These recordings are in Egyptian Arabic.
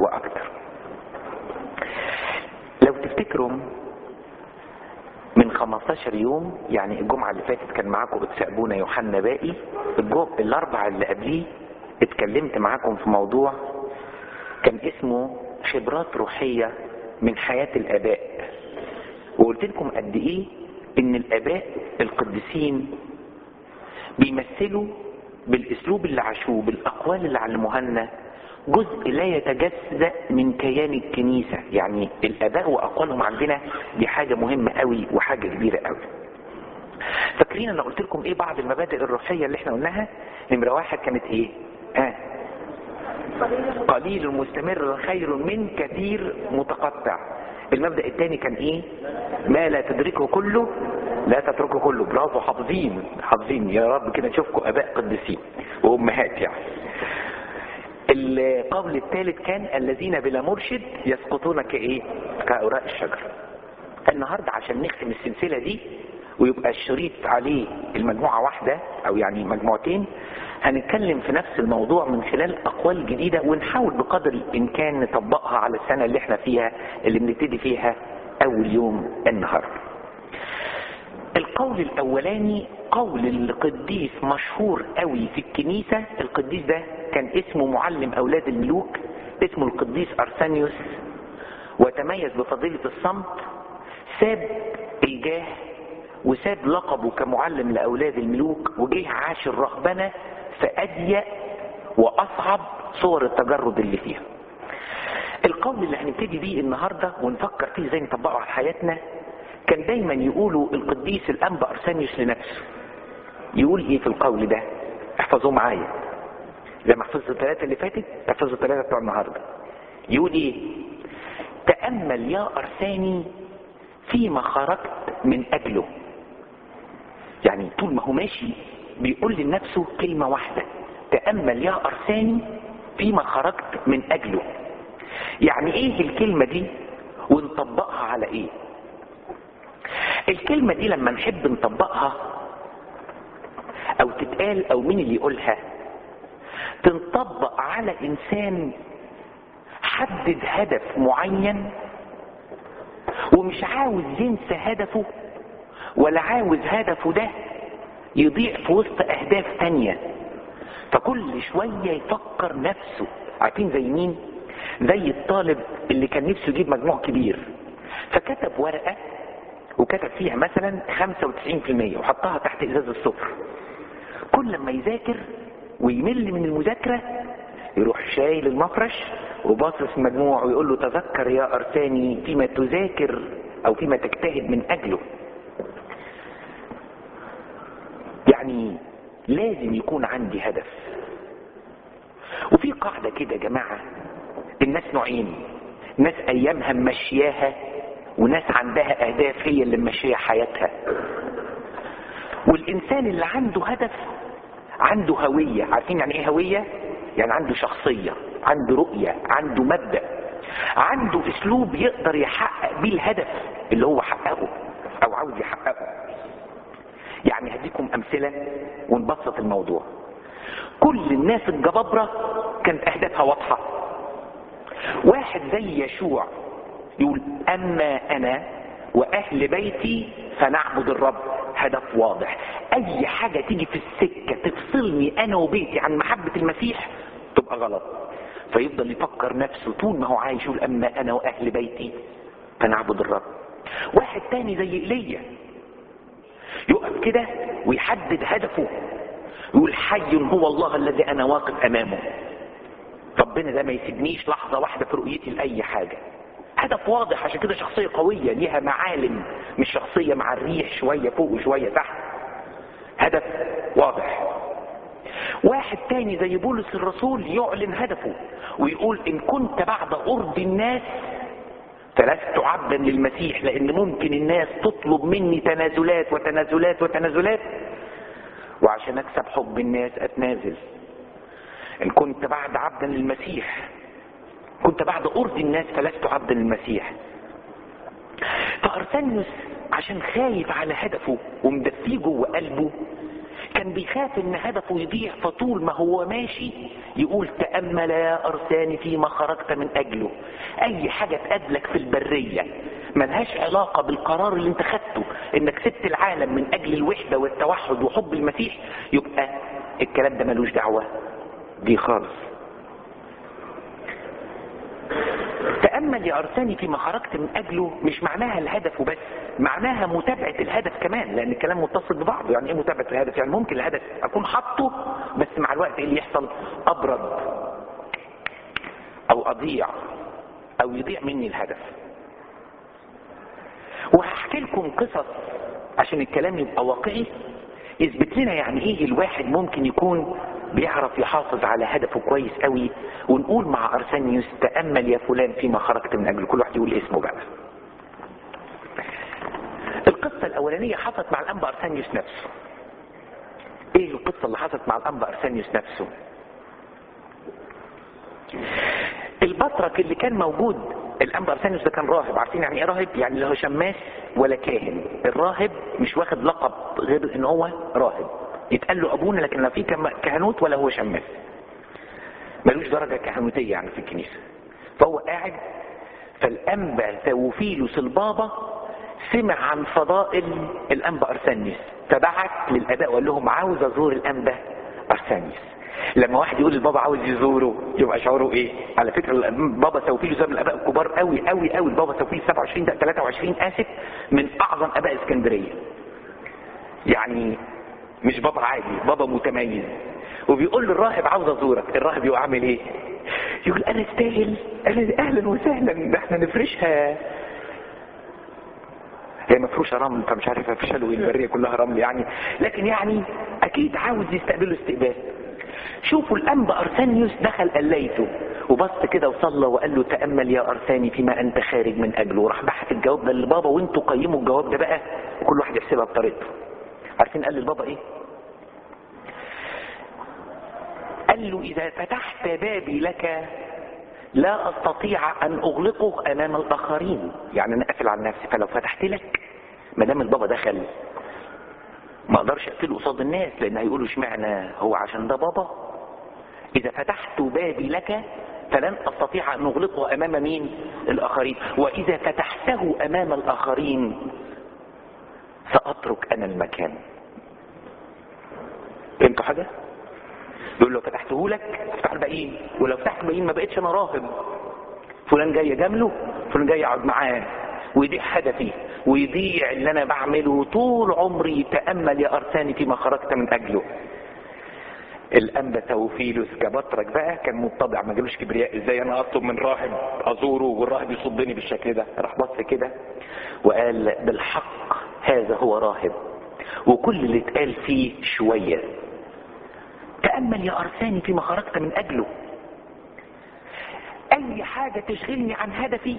واكتر لو تفتكروا من 15 يوم يعني الجمعة اللي فاتت كان معاكم قدس ابونا يوحنا باقي الجمعة الاربع اللي قبليه اتكلمت معاكم في موضوع كان اسمه خبرات روحية من حياة الاباء وقلت لكم قد ايه ان الاباء القديسين بيمثلوا بالاسلوب اللي عاشوه بالاقوال اللي علموها لنا جزء لا يتجزأ من كيان الكنيسة يعني الاباء واقوالهم عندنا دي حاجة مهمة قوي وحاجة كبيرة قوي فاكرين انا قلت لكم ايه بعض المبادئ الروحية اللي احنا قلناها نمرة واحد كانت ايه ها قليل مستمر خير من كثير متقطع المبدأ الثاني كان ايه ما لا تدركه كله لا تتركه كله برافو حافظين حافظين يا رب كده نشوفكم اباء قديسين وامهات يعني القول الثالث كان الذين بلا مرشد يسقطون كايه كاوراق الشجر النهارده عشان نختم السلسله دي ويبقى الشريط عليه المجموعه واحده او يعني مجموعتين هنتكلم في نفس الموضوع من خلال اقوال جديده ونحاول بقدر الامكان نطبقها على السنه اللي احنا فيها اللي بنبتدي فيها اول يوم النهارده القول الاولاني قول القديس مشهور قوي في الكنيسة القديس ده كان اسمه معلم اولاد الملوك اسمه القديس ارسانيوس وتميز بفضيلة الصمت ساب الجاه وساب لقبه كمعلم لاولاد الملوك وجه عاش الرهبنة في اضيق واصعب صور التجرد اللي فيها القول اللي هنبتدي بيه النهاردة ونفكر فيه ازاي نطبقه على حياتنا كان دايما يقولوا القديس الانبا ارسانيوس لنفسه يقول ايه في القول ده احفظوه معايا زي ما حفظت الثلاثة اللي فاتت احفظوا الثلاثة بتوع النهاردة يقول ايه تأمل يا ارساني فيما خرجت من اجله يعني طول ما هو ماشي بيقول لنفسه كلمة واحدة تأمل يا ارساني فيما خرجت من اجله يعني ايه الكلمة دي ونطبقها على ايه الكلمة دي لما نحب نطبقها او تتقال او مين اللي يقولها تنطبق على انسان حدد هدف معين ومش عاوز ينسى هدفه ولا عاوز هدفه ده يضيع في وسط اهداف تانية فكل شوية يفكر نفسه عارفين زي مين زي الطالب اللي كان نفسه يجيب مجموع كبير فكتب ورقة وكتب فيها مثلا 95% وحطها تحت ازاز الصفر كل ما يذاكر ويمل من المذاكرة يروح شايل المفرش وباصص المجموع ويقول له تذكر يا أرساني فيما تذاكر أو فيما تجتهد من أجله يعني لازم يكون عندي هدف وفي قاعدة كده يا جماعة الناس نوعين ناس أيامها مشياها وناس عندها أهداف هي اللي ماشية حياتها والإنسان اللي عنده هدف عنده هوية عارفين يعني ايه هوية يعني عنده شخصية عنده رؤية عنده مبدأ عنده اسلوب يقدر يحقق بيه الهدف اللي هو حققه او عاوز يحققه يعني هديكم امثلة ونبسط الموضوع كل الناس الجبابرة كانت اهدافها واضحة واحد زي يشوع يقول اما انا واهل بيتي فنعبد الرب هدف واضح اي حاجة تيجي في السكة تفصلني انا وبيتي عن محبة المسيح تبقى غلط فيفضل يفكر نفسه طول ما هو عايش يقول اما انا واهل بيتي فنعبد الرب واحد تاني زي ايليا يقف كده ويحدد هدفه يقول حي هو الله الذي انا واقف امامه ربنا ده ما يسيبنيش لحظة واحدة في رؤيتي لأي حاجة هدف واضح عشان كده شخصية قوية ليها معالم مش شخصية مع الريح شوية فوق وشوية تحت هدف واضح واحد تاني زي بولس الرسول يعلن هدفه ويقول ان كنت بعد قرب الناس فلست عبدا للمسيح لان ممكن الناس تطلب مني تنازلات وتنازلات وتنازلات وعشان اكسب حب الناس اتنازل ان كنت بعد عبدا للمسيح كنت بعد قرب الناس فلست عبدا للمسيح فارسانيوس عشان خايف على هدفه ومدفيه جوه قلبه كان بيخاف ان هدفه يضيع فطول ما هو ماشي يقول تأمل يا أرساني فيما خرجت من أجله أي حاجة تقابلك في البرية ملهاش علاقة بالقرار اللي انت خدته انك سبت العالم من أجل الوحدة والتوحد وحب المسيح يبقى الكلام ده ملوش دعوة دي خالص تأمل يا أرساني فيما خرجت من أجله مش معناها الهدف وبس معناها متابعة الهدف كمان لأن الكلام متصل ببعضه يعني إيه متابعة الهدف يعني ممكن الهدف أكون حاطه بس مع الوقت إيه اللي يحصل أبرد أو أضيع أو يضيع مني الهدف وهحكي لكم قصص عشان الكلام يبقى واقعي يثبت لنا يعني ايه الواحد ممكن يكون بيعرف يحافظ على هدفه كويس قوي ونقول مع ارسانيوس تامل يا فلان فيما خرجت من اجله كل واحد يقول اسمه بقى القصه الاولانيه حصلت مع الانبا ارسانيوس نفسه ايه القصه اللي حصلت مع الانبا ارسانيوس نفسه البطرك اللي كان موجود الانبا ارسانيوس ده كان راهب عارفين يعني ايه راهب يعني لا هو شماس ولا كاهن الراهب مش واخد لقب غير ان هو راهب يتقال له ابونا لكن لا في كهنوت ولا هو شماس ملوش درجة كهنوتية يعني في الكنيسة فهو قاعد فالانبا ثوفيلوس البابا سمع عن فضائل الانبا ارسانيوس فبعت للاباء وقال لهم عاوز ازور الانبا ارسانيوس لما واحد يقول البابا عاوز يزوره يبقى شعوره ايه على فكره البابا سوفيلوس ده من الاباء الكبار قوي قوي قوي البابا سوفيلوس 27 ده 23 اسف من اعظم اباء اسكندريه يعني مش بابا عادي بابا متميز وبيقول للراهب عاوز ازورك الراهب يقول عامل ايه يقول انا استاهل انا اهلا وسهلا ده احنا نفرشها هي مفروشة رمل فمش عارف افشلوا البرية كلها رمل يعني لكن يعني اكيد عاوز يستقبله استقبال شوفوا الانبا ارسانيوس دخل قليته وبص كده وصلى وقال له تامل يا ارساني فيما انت خارج من اجله وراح بحث الجواب ده للبابا وانتوا قيموا الجواب ده بقى وكل واحد يحسبها بطريقته عارفين قال للبابا ايه قال له اذا فتحت بابي لك لا استطيع ان اغلقه امام الاخرين يعني انا قافل على نفسي فلو فتحت لك ما دام البابا دخل ما اقدرش اقفله قصاد الناس لان هيقولوا اشمعنى هو عشان ده بابا اذا فتحت بابي لك فلن استطيع ان اغلقه امام مين الاخرين واذا فتحته امام الاخرين ساترك انا المكان فهمتوا حاجه يقول له فتحته لك افتح الباقيين ولو فتحت الباقيين ما بقتش انا راهب فلان جاي اجامله فلان جاي اقعد معاه ويضيع هدفي ويضيع اللي انا بعمله طول عمري تامل يا ارساني فيما خرجت من اجله الانبا توفيلوس كبطرك بقى كان مطبع ما جالوش كبرياء ازاي انا اطلب من راهب ازوره والراهب يصدني بالشكل ده راح بص كده وقال بالحق هذا هو راهب وكل اللي اتقال فيه شويه تامل يا ارساني فيما خرجت من اجله اي حاجه تشغلني عن هدفي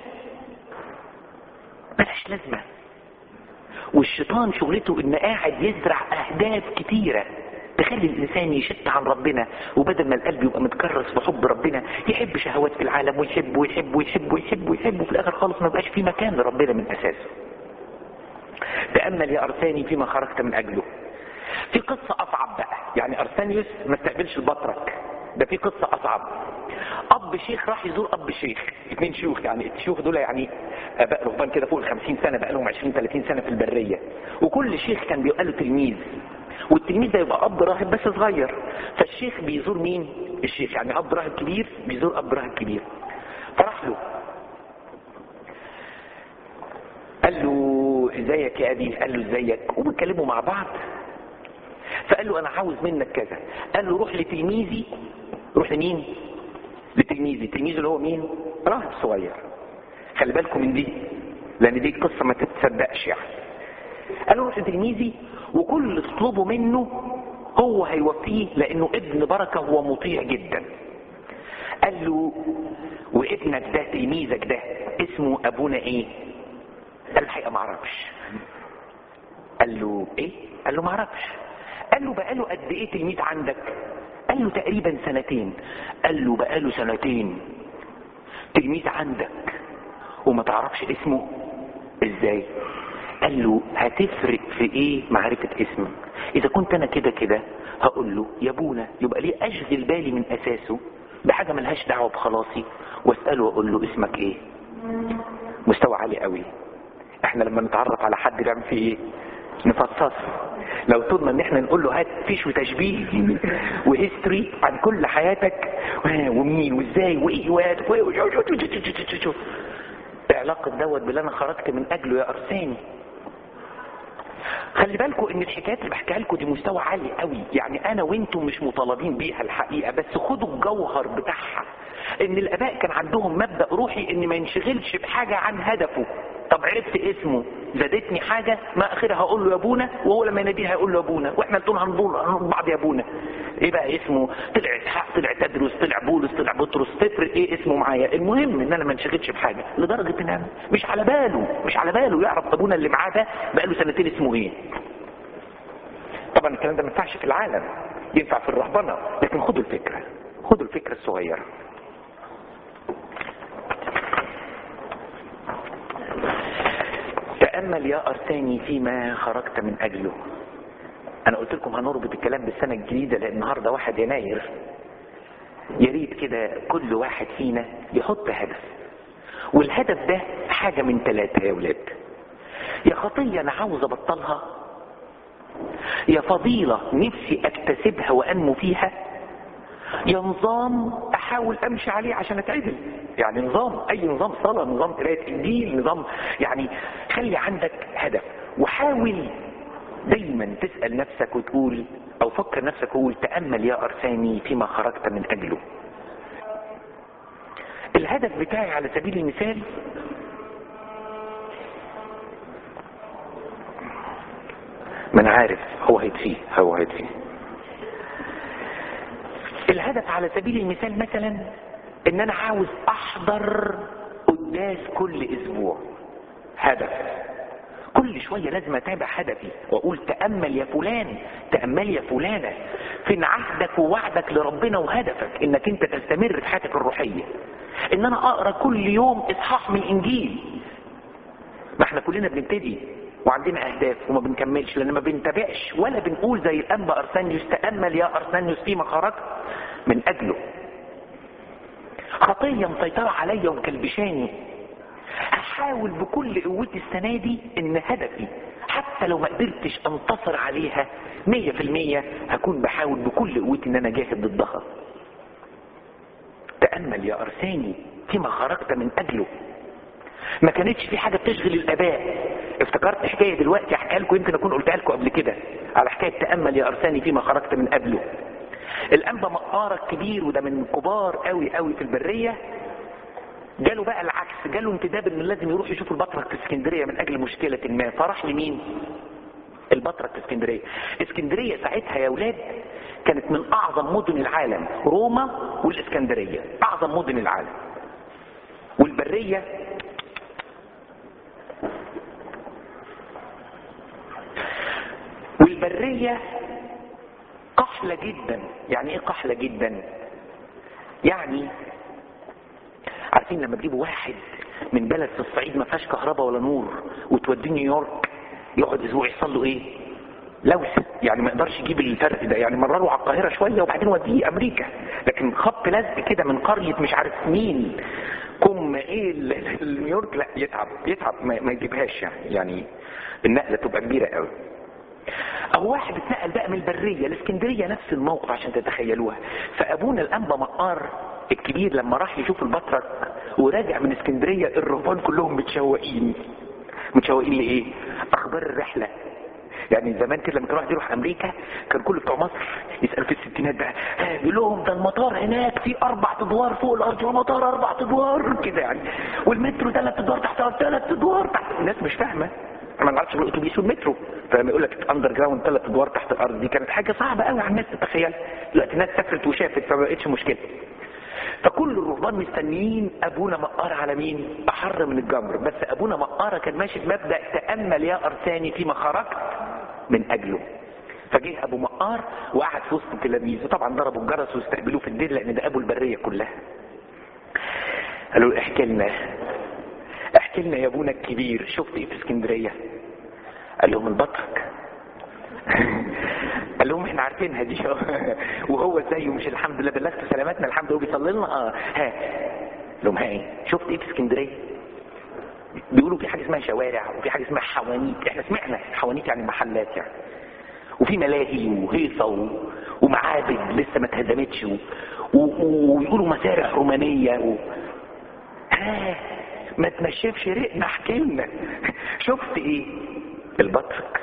ملهاش لازمه والشيطان شغلته ان قاعد يزرع اهداف كتيره تخلي الانسان يشت عن ربنا وبدل ما القلب يبقى متكرس بحب ربنا يحب شهوات في العالم ويحب ويحب ويحب ويحب ويحب وفي الاخر خالص ما بقاش في مكان لربنا من اساسه تامل يا ارساني فيما خرجت من اجله في قصه اصعب بقى يعني ارسانيوس ما استقبلش البطرك ده في قصه اصعب اب شيخ راح يزور اب شيخ اثنين شيوخ يعني الشيوخ دول يعني اباء رهبان كده فوق ال 50 سنه بقى لهم 20 30 سنه في البريه وكل شيخ كان بيبقى له تلميذ والتلميذ ده يبقى اب راهب بس صغير فالشيخ بيزور مين الشيخ يعني اب راهب كبير بيزور اب راهب كبير فراح له قال له ازيك يا ابي قال له ازيك وبيتكلموا مع بعض فقال له انا عاوز منك كذا قال له روح لتلميذي روح لمين لتلميذي تلميذه اللي هو مين راهب صغير خلي بالكم من دي لان دي قصه ما تتصدقش يعني قال له روح لتلميذي وكل اللي تطلبه منه هو هيوفيه لانه ابن بركه هو مطيع جدا قال له وابنك ده تلميذك ده اسمه ابونا ايه قال الحقيقه ما اعرفش قال له ايه قال له ما اعرفش قال له بقاله قد ايه تلميذ عندك قال له تقريبا سنتين قال له بقاله سنتين تلميذ عندك وما تعرفش اسمه ازاي قال له هتفرق في ايه معرفة اسمك اذا كنت انا كده كده هقول له يا ابونا يبقى ليه اشغل بالي من اساسه بحاجة ملهاش دعوة بخلاصي واسأله واقول له اسمك ايه مستوى عالي قوي احنا لما نتعرف على حد نعمل فيه ايه نفصص لو طولنا ان احنا نقول له هات فيش وتشبيه وهيستوري عن كل حياتك ومين وازاي وايه وهاتك شوف علاقة دوت باللي انا خرجت من اجله يا ارساني خلي بالكم ان الحكايات اللي بحكيها لكم دي مستوى عالي قوي يعني انا وانتم مش مطالبين بيها الحقيقه بس خدوا الجوهر بتاعها ان الاباء كان عندهم مبدا روحي ان ما ينشغلش بحاجه عن هدفه طب عرفت اسمه زادتني حاجه ما اخرها هقول له يا ابونا وهو لما يناديه هيقول له يا ابونا واحنا الاثنين هنقول بعض يا ابونا ايه بقى اسمه طلع اسحاق طلع تدرس طلع بولس طلع بطرس تفرق ايه اسمه معايا المهم ان انا ما انشغلش بحاجه لدرجه ان أنا مش على باله مش على باله يعرف ابونا اللي معاه ده بقى له سنتين اسمه ايه طبعا الكلام ده ما ينفعش في العالم ينفع في الرهبنه لكن خدوا الفكره خدوا الفكره الصغيره تأمل يا أرساني فيما خرجت من أجله أنا قلت لكم هنربط الكلام بالسنة الجديدة لأن النهاردة واحد يناير يا ريت كده كل واحد فينا يحط هدف والهدف ده حاجة من ثلاثة يا ولاد يا خطية أنا عاوز أبطلها يا فضيلة نفسي أكتسبها وأنمو فيها يا نظام احاول امشي عليه عشان اتعدل يعني نظام اي نظام صلاه نظام قرايه انجيل نظام يعني خلي عندك هدف وحاول دايما تسال نفسك وتقول او فكر نفسك وقول تامل يا ارساني فيما خرجت من اجله الهدف بتاعي على سبيل المثال ما انا عارف هو هيتفيه هو هيتفيه الهدف على سبيل المثال مثلا ان انا عاوز احضر قداس كل اسبوع هدف كل شوية لازم اتابع هدفي واقول تأمل يا فلان تأمل يا فلانة فين عهدك ووعدك لربنا وهدفك انك انت تستمر في حياتك الروحية ان انا اقرا كل يوم اصحاح من الانجيل ما احنا كلنا بنبتدي وعندنا اهداف وما بنكملش لان ما بنتابعش ولا بنقول زي الانبا ارسانيوس تامل يا ارسانيوس فيما خرجت من اجله خطيه مسيطره عليا ومكلبشاني احاول بكل قوتي السنه دي ان هدفي حتى لو ما قدرتش انتصر عليها مية في المية هكون بحاول بكل قوتي ان انا جاهد ضدها تأمل يا أرساني فيما خرجت من أجله ما كانتش في حاجة بتشغل الآباء افتكرت حكاية دلوقتي احكيها لكم يمكن اكون قلتها لكم قبل كده على حكاية تأمل يا أرساني فيما خرجت من قبله الأنبا مقارة الكبير وده من كبار قوي قوي في البرية جاله بقى العكس جاله انتداب انه لازم يروح يشوف البطرك في اسكندرية من اجل مشكلة ما فراح لمين البطرك في اسكندرية اسكندرية ساعتها يا ولاد كانت من اعظم مدن العالم روما والاسكندرية اعظم مدن العالم والبرية والبرية قحلة جدا يعني ايه قحلة جدا يعني عارفين لما تجيبوا واحد من بلد في الصعيد ما فيهاش كهرباء ولا نور وتوديه نيويورك يقعد اسبوع يحصل له ايه لوث يعني ما يقدرش يجيب الفرق ده يعني مرره على القاهره شويه وبعدين وديه امريكا لكن خط لزق كده من قريه مش عارف مين كم ايه نيويورك لا يتعب يتعب ما, ما يجيبهاش يعني يعني النقله تبقى كبيره قوي او واحد اتنقل بقى من البريه الاسكندريه نفس الموقف عشان تتخيلوها فابونا الانبا مقار الكبير لما راح يشوف البطرك وراجع من اسكندريه الرهبان كلهم متشوقين متشوقين لايه؟ اخبار الرحله يعني زمان كده لما كان واحد يروح امريكا كان كل بتوع مصر يسال في الستينات بقى يقول لهم ده المطار هناك في اربع ادوار فوق الارض والمطار اربع ادوار كده يعني والمترو ثلاث ادوار تحت الارض ثلاث ادوار تحت الناس مش فاهمه ما نعرفش الاتوبيس والمترو فلما يقول لك اندر جراوند ثلاث ادوار تحت الارض دي كانت حاجه صعبه قوي على الناس تتخيل دلوقتي الناس سافرت وشافت فما بقتش مشكله فكل الرهبان مستنيين ابونا مقار على مين احر من الجمر بس ابونا مقارة كان ماشي بمبدا تامل يا ارساني فيما خرجت من اجله فجه ابو مقار وقعد في وسط التلاميذ وطبعا ضربوا الجرس واستقبلوه في الدير لان ده ابو البريه كلها قالوا له احكي لنا احكي لنا يا ابونا الكبير شفت ايه في اسكندريه قال لهم البطرك قال لهم احنا عارفينها دي وهو زيه مش الحمد لله بلغت سلامتنا الحمد لله بيصلي لنا اه ها لهم ها ايه شفت ايه في اسكندريه بيقولوا في حاجه اسمها شوارع وفي حاجه اسمها حوانيت احنا سمعنا حوانيت يعني محلات يعني وفي ملاهي وهيصه و... ومعابد لسه ما اتهدمتش و... و... ويقولوا مسارح رومانيه و... ها ما تنشفش رقنا احكي لنا شفت ايه البطرك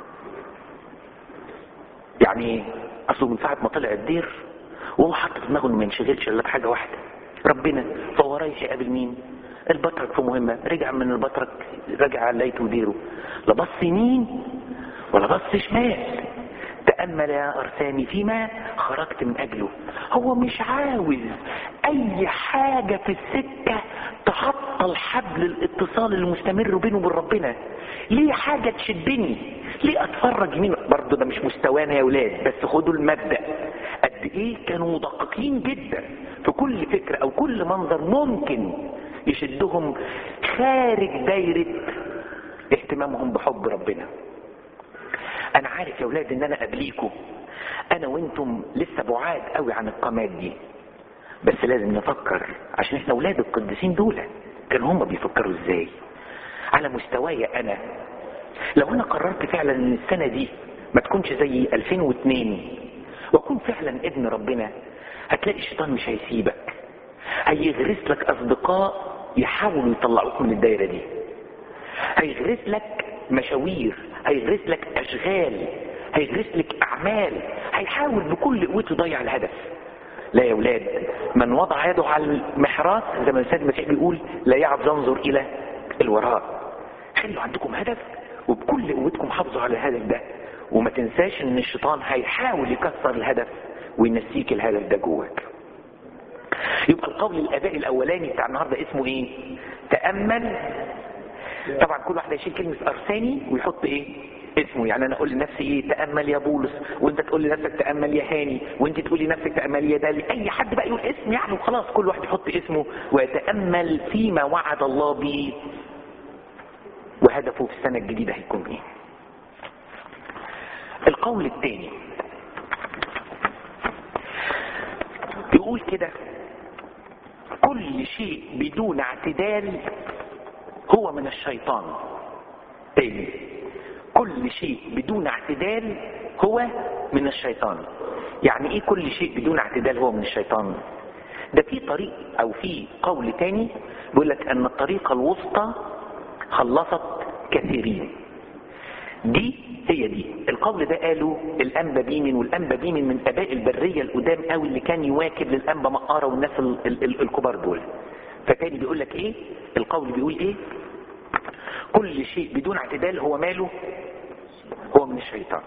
يعني اصله من ساعه ما طلع الدير وهو حاطط في دماغه انه ما ينشغلش الا بحاجه واحده ربنا فهو رايح يقابل مين البطرك في مهمه رجع من البطرك رجع على ليته وديره لا بص يمين ولا بص شمال تأمل يا أرساني فيما خرجت من أجله هو مش عاوز أي حاجة في السكة تعطل حبل الاتصال المستمر بينه وبين ربنا ليه حاجة تشدني ليه أتفرج يمين برضه ده مش مستوانا يا ولاد بس خدوا المبدأ قد إيه كانوا مدققين جدا في كل فكرة أو كل منظر ممكن يشدهم خارج دايرة اهتمامهم بحب ربنا انا عارف يا ولاد ان انا قبليكم انا وانتم لسه بعاد قوي عن القامات دي بس لازم نفكر عشان احنا ولاد القديسين دول كانوا هم بيفكروا ازاي على مستواي انا لو انا قررت فعلا ان السنه دي ما تكونش زي 2002 واكون فعلا ابن ربنا هتلاقي الشيطان مش هيسيبك هيغرس لك اصدقاء يحاولوا يطلعوك من الدايره دي هيغرس لك مشاوير هيغرس لك اشغال هيغرس لك اعمال هيحاول بكل قوته يضيع الهدف لا يا ولاد من وضع يده على المحراث زي ما السيد المسيح بيقول لا يعد ينظر الى الوراء خلوا عندكم هدف وبكل قوتكم حافظوا على الهدف ده وما تنساش ان الشيطان هيحاول يكسر الهدف وينسيك الهدف ده جواك يبقى القول الاداء الاولاني بتاع النهارده اسمه ايه تامل طبعا كل واحد هيشيل كلمه ارساني ويحط ايه اسمه يعني انا اقول لنفسي ايه تامل يا بولس وانت تقول لنفسك تامل يا هاني وانت تقول لنفسك تامل يا دالي اي حد بقى يقول اسم يعني وخلاص كل واحد يحط اسمه ويتامل فيما وعد الله به وهدفه في السنه الجديده هيكون ايه القول الثاني يقول كده كل شيء بدون اعتدال هو من الشيطان تاني كل شيء بدون اعتدال هو من الشيطان يعني ايه كل شيء بدون اعتدال هو من الشيطان ده في طريق او في قول تاني بيقول لك ان الطريقة الوسطى خلصت كثيرين دي هي دي القول ده قاله الانبا بيمن والانبا بيمن من اباء البرية القدام قوي اللي كان يواكب للانبا مقارة والناس ال ال ال الكبار دول فتاني بيقول لك ايه القول بيقول ايه كل شيء بدون اعتدال هو ماله هو من الشيطان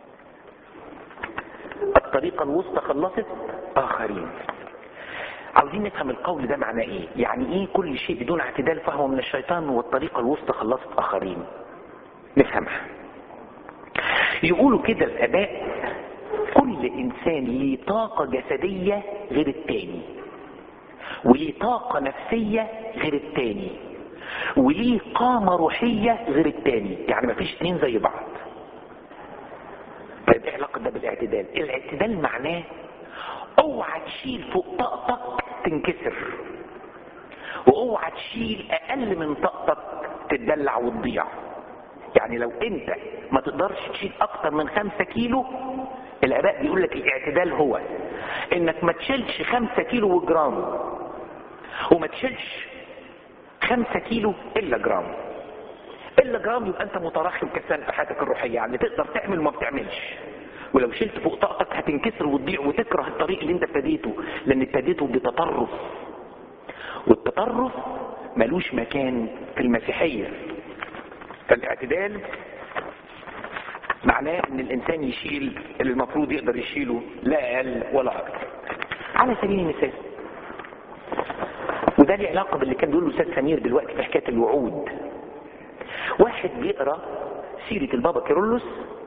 الطريقة الوسطى خلصت اخرين عاوزين نفهم القول ده معناه ايه يعني ايه كل شيء بدون اعتدال فهو من الشيطان والطريقة الوسطى خلصت اخرين نفهمها يقولوا كده الاباء كل انسان ليه طاقة جسدية غير التاني وليه طاقة نفسية غير التاني وليه قامة روحية غير التاني يعني مفيش اتنين زي بعض طيب ايه علاقة ده بالاعتدال الاعتدال معناه اوعى تشيل فوق طاقتك تنكسر واوعى تشيل اقل من طاقتك تتدلع وتضيع يعني لو انت ما تقدرش تشيل اكتر من خمسة كيلو الاباء بيقول لك الاعتدال هو انك ما تشيلش خمسة كيلو وجرام وما تشيلش خمسة كيلو الا جرام الا جرام يبقى انت مترخم كسان في حياتك الروحية يعني تقدر تعمل وما بتعملش ولو شلت فوق طاقتك هتنكسر وتضيع وتكره الطريق اللي انت ابتديته لان ابتديته بتطرف والتطرف ملوش مكان في المسيحية فالاعتدال معناه ان الانسان يشيل اللي المفروض يقدر يشيله لا اقل ولا اكثر على سبيل المثال وده له علاقه باللي كان بيقوله الاستاذ سمير دلوقتي في حكايه الوعود واحد بيقرا سيره البابا كيرلس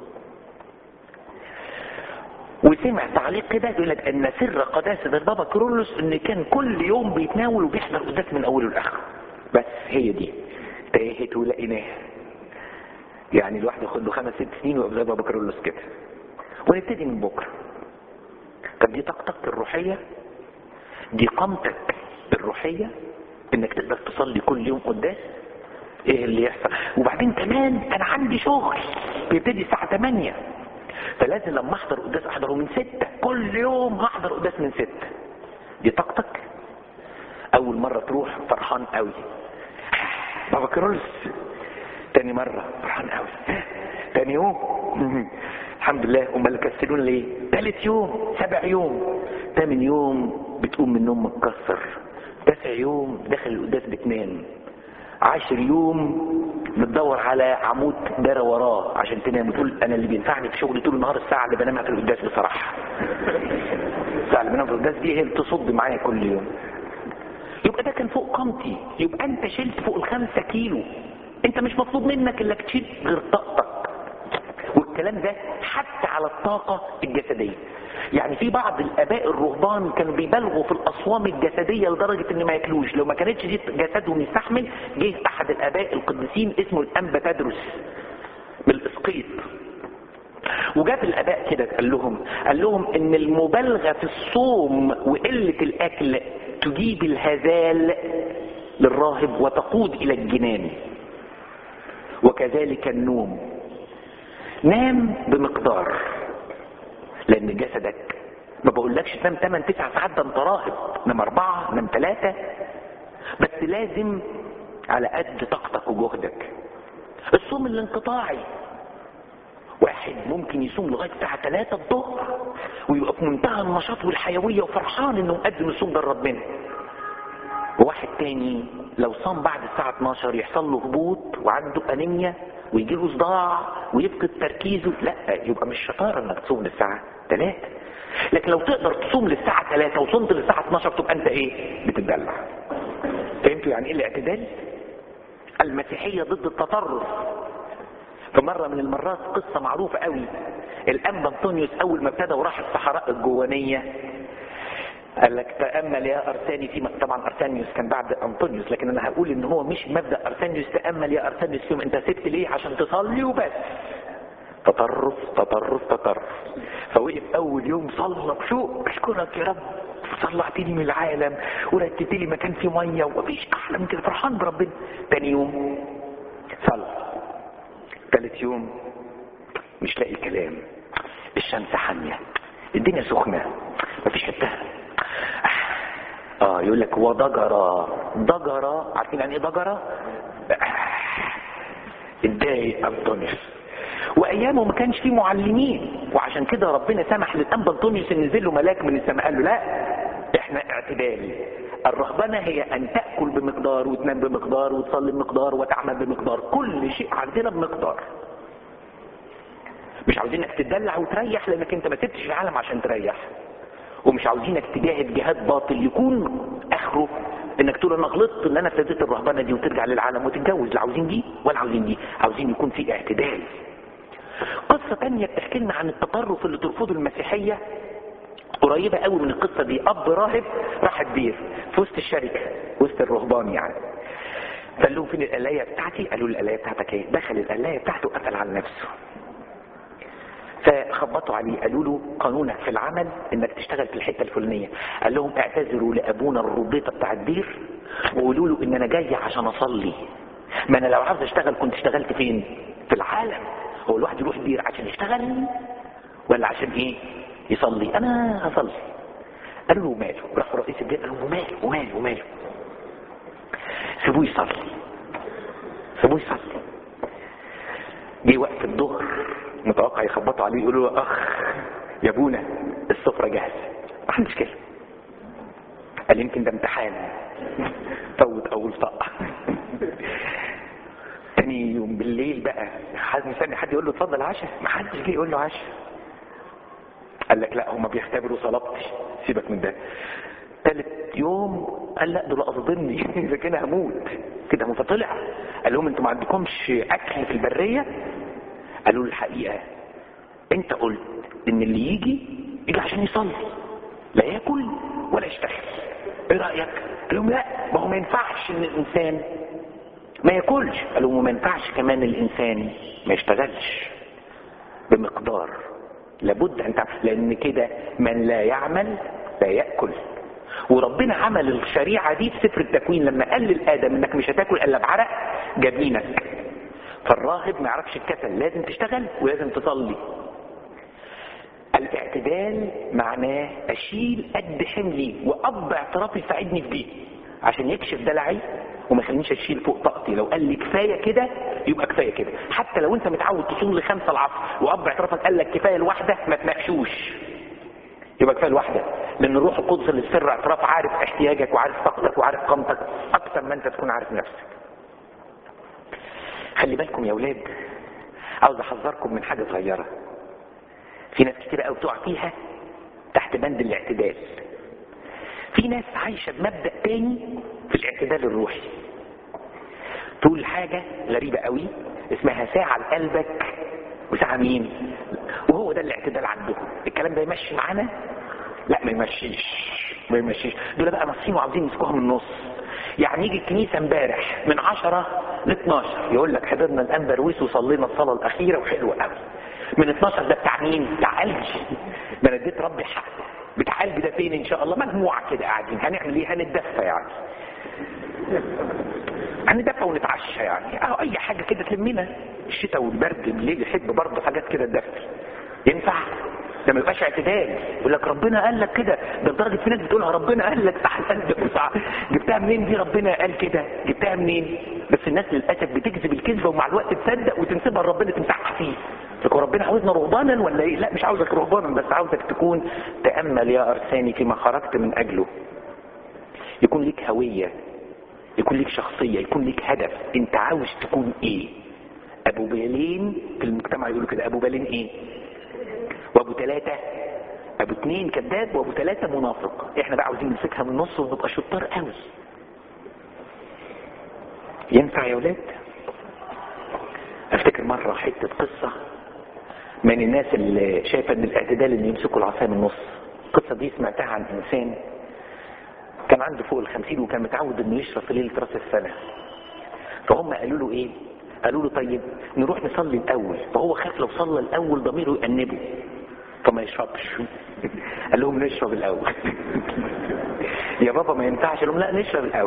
وسمع تعليق كده بيقول لك ان سر قداسه البابا كيرلس ان كان كل يوم بيتناول وبيحضر قداس من اوله لاخره بس هي دي تاهت ولقيناها يعني الواحد ياخد له خمس ست سنين ويبقى زي بابا كارلوس كده ونبتدي من بكره طب دي طاقتك الروحيه دي قامتك الروحيه انك تقدر تصلي كل يوم قداس ايه اللي يحصل وبعدين كمان انا عندي شغل بيبتدي الساعه 8 فلازم لما احضر قداس احضره من 6 كل يوم هحضر قداس من 6 دي طاقتك اول مره تروح فرحان قوي بابا كرولس تاني مرة فرحان قوي تاني يوم الحمد لله امال كسلون ليه تالت يوم سبع يوم تامن يوم بتقوم من النوم متكسر تاسع يوم داخل القداس بتنام عاشر يوم بتدور على عمود دار وراه عشان تنام وتقول انا اللي بينفعني في شغلي طول النهار الساعه اللي بنامها في القداس بصراحه الساعه اللي بنام في القداس دي هي اللي تصد معايا كل يوم يبقى ده كان فوق قامتي يبقى انت شلت فوق الخمسة كيلو انت مش مطلوب منك انك تشيل غير طاقتك والكلام ده حتى على الطاقة الجسدية يعني في بعض الاباء الرهبان كانوا بيبالغوا في الاصوام الجسديه لدرجه ان ما ياكلوش لو ما كانتش دي جسدهم يستحمل جه احد الاباء القديسين اسمه الانبا تدرس من الاسقيط وجاب الاباء كده قال لهم قال لهم ان المبالغه في الصوم وقله الاكل تجيب الهزال للراهب وتقود الى الجنان وكذلك النوم نام بمقدار لان جسدك ما بقولكش تنام 8 9 ساعات ده انت راهب نام اربعه نام ثلاثه بس لازم على قد طاقتك وجهدك الصوم الانقطاعي واحد ممكن يصوم لغايه الساعه 3 الظهر ويبقى في منتهى النشاط والحيويه وفرحان انه مقدم الصوم ده لربنا وواحد تاني لو صام بعد الساعة 12 يحصل له هبوط وعنده أنيميا ويجي له صداع ويفقد تركيزه لا يبقى مش شطارة انك تصوم للساعة 3 لكن لو تقدر تصوم للساعة 3 وصمت للساعة 12 تبقى انت ايه بتدلع فهمتوا يعني ايه الاعتدال المسيحية ضد التطرف فمرة من المرات قصة معروفة قوي الأنبا أنطونيوس أول ما ابتدى وراح الصحراء الجوانية قال لك تأمل يا أرساني في طبعا أرسانيوس كان بعد أنطونيوس لكن أنا هقول إن هو مش مبدأ أرسانيوس تأمل يا أرسانيوس فيهم أنت سبت ليه عشان تصلي وبس تطرف تطرف تطرف فوقف أول يوم صلى بشوق أشكرك يا رب طلعتني من العالم ورتبت لي مكان فيه ميه ومفيش احلى من كده فرحان بربنا تاني يوم صلى تالت يوم مش لاقي كلام الشمس حاميه الدنيا سخنه مفيش حته اه يقول لك وضجر ضجر عارفين يعني ايه ضجر اتضايق انطونيوس وايامه ما كانش فيه معلمين وعشان كده ربنا سمح للانبا انطونيوس ان نزل له ملاك من السماء قال له لا احنا اعتدال الرهبنه هي ان تاكل بمقدار وتنام بمقدار وتصلي بمقدار وتعمل بمقدار كل شيء عندنا بمقدار مش عاوزينك تدلع وتريح لانك انت ما سبتش العالم عشان تريح ومش عاوزينك تجاهد جهاد باطل يكون اخره انك تقول انا غلطت ان انا ابتديت الرهبنه دي وترجع للعالم وتتجوز لا عاوزين دي ولا عاوزين دي عاوزين يكون في اعتدال قصة تانية بتحكي لنا عن التطرف اللي ترفضه المسيحية قريبة قوي من القصة دي اب راهب راح الدير في وسط الشركة وسط الرهبان يعني فقال لهم فين القلاية بتاعتي قالوا له القلاية بتاعتك ايه دخل القلاية بتاعته وقفل على نفسه فخبطوا عليه قالوا له قانونك في العمل انك تشتغل في الحته الفلانيه قال لهم اعتذروا لابونا الربيطه بتاع الدير وقولوا له ان انا جاي عشان اصلي ما انا لو عاوز اشتغل كنت اشتغلت فين في العالم هو الواحد يروح دير عشان يشتغل ولا عشان ايه يصلي انا هصلي قالوا له ماله راح رئيس الدير قال له ماله وماله وماله سيبوه يصلي سيبوه يصلي جه وقت الظهر متوقع يخبطوا عليه يقولوا له اخ يا ابونا السفره جاهزه ما عنديش كده قال يمكن ده امتحان فوت اول طاقه تاني يوم بالليل بقى حد مستني حد يقول له اتفضل عشاء ما حدش جه يقول له عشاء قال لك لا هما بيختبروا صلابتي سيبك من ده تالت يوم قال لا دول قصدني اذا كده هموت كده هو فطلع قال لهم انتوا ما عندكمش اكل في البريه قالوا له الحقيقه انت قلت ان اللي يجي يجي عشان يصلي لا ياكل ولا يشتغل ايه رايك قال لهم لا ما هو ما ينفعش ان الانسان ما ياكلش قالوا وما ينفعش كمان الانسان ما يشتغلش بمقدار لابد ان تعمل لان كده من لا يعمل لا ياكل وربنا عمل الشريعه دي في سفر التكوين لما قال لادم انك مش هتاكل الا بعرق جبينك فالراهب ما يعرفش الكسل لازم تشتغل ولازم تصلي الاعتدال معناه اشيل قد حملي واب اعترافي يساعدني في دي عشان يكشف دلعي وما يخلينيش اشيل فوق طاقتي لو قال لي كفايه كده يبقى كفايه كده حتى لو انت متعود تصوم لخمسه العصر واب اعترافك قال لك كفايه الواحده ما تناقشوش يبقى كفايه الواحده لان الروح القدس اللي سر اعتراف عارف احتياجك وعارف طاقتك وعارف قامتك اكتر ما انت تكون عارف نفسك خلي بالكم يا اولاد عاوز احذركم من حاجه صغيره في ناس كتير قوي بتقع فيها تحت بند الاعتدال في ناس عايشه بمبدا تاني في الاعتدال الروحي تقول حاجه غريبه قوي اسمها ساعه لقلبك وساعه مين وهو ده الاعتدال عندهم الكلام ده يمشي معانا لا ما يمشيش ما يمشيش دول بقى ناصين وعاوزين يمسكوها من النص يعني يجي الكنيسه امبارح من 10 ل 12 يقول لك حضرنا الانبرويس وصلينا الصلاه الاخيره وحلوه قوي من 12 ده بتاع مين؟ بتاع قلبي ده انا اديت ربي حقه بتاع قلبي ده فين ان شاء الله مجموعه كده قاعدين هنعمل ايه؟ هنتدفى يعني هندفى ونتعشى يعني اه اي حاجه كده تلمنا الشتاء والبرد بالليل يحب برضه حاجات كده تدفي ينفع؟ ده ما يبقاش اعتدال يقول لك ربنا قال لك كده ده لدرجه في ناس بتقولها ربنا قال لك تحت قلبك وسع جبتها منين دي ربنا قال كده جبتها منين بس الناس للاسف بتكذب الكذبه ومع الوقت تصدق وتنسبها لربنا تمسحها فيه لكن ربنا عاوزنا رهبانا ولا ايه لا مش عاوزك رهبانا بس عاوزك تكون تامل يا ارساني فيما خرجت من اجله يكون ليك هويه يكون ليك شخصيه يكون ليك هدف انت عاوز تكون ايه ابو بالين في المجتمع يقولوا كده ابو بالين ايه وابو ثلاثة ابو اثنين كذاب وابو ثلاثة منافق احنا بقى عاوزين نمسكها من النص ونبقى شطار قوي ينفع يا ولاد افتكر مرة حتة قصة من الناس اللي شايفة ان الاعتدال ان يمسكوا العصاية من النص القصة دي سمعتها عن انسان كان عنده فوق الخمسين وكان متعود انه يشرب في ليلة راس السنة فهم قالوا له ايه قالوا له طيب نروح نصلي الاول فهو خاف لو صلى الاول ضميره يأنبه فما يشربش قال لهم نشرب الاول يا بابا ما ينفعش قال لهم لا نشرب الاول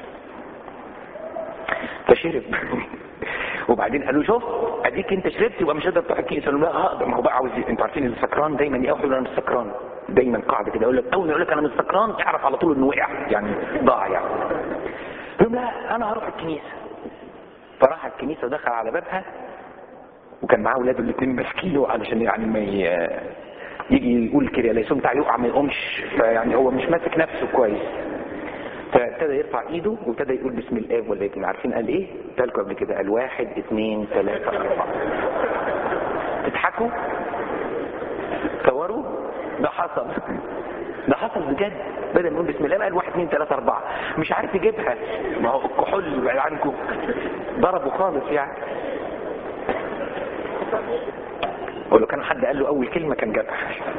فشرب وبعدين قالوا شوف اديك انت شربت يبقى مش قادر تروح الكنيسه قالوا لا هقدر ما هو بقى عاوز انتوا عارفين السكران دايما يقول انا مش سكران دايما قاعده كده يقول لك اول ما يقول لك انا مش سكران اعرف على طول انه وقع يعني ضاع يعني قال لا انا هروح الكنيسه فراح الكنيسه ودخل على بابها وكان معاه اولاده الاثنين ماسكينه علشان يعني ما يجي يقول كده لا يسوم يقع ما يقومش فيعني هو مش ماسك نفسه كويس فابتدى يرفع ايده وابتدى يقول بسم الاب والابن عارفين قال ايه؟ قلت لكم قبل كده قال واحد اثنين ثلاثة أربعة تضحكوا؟ تصوروا؟ ده حصل ده حصل بجد بدل ما يقول بسم الله قال واحد اثنين ثلاثة أربعة مش عارف يجيبها ما هو الكحول بعيد عنكم ضربوا خالص يعني ولو كان حد قال له أول كلمة كان جابها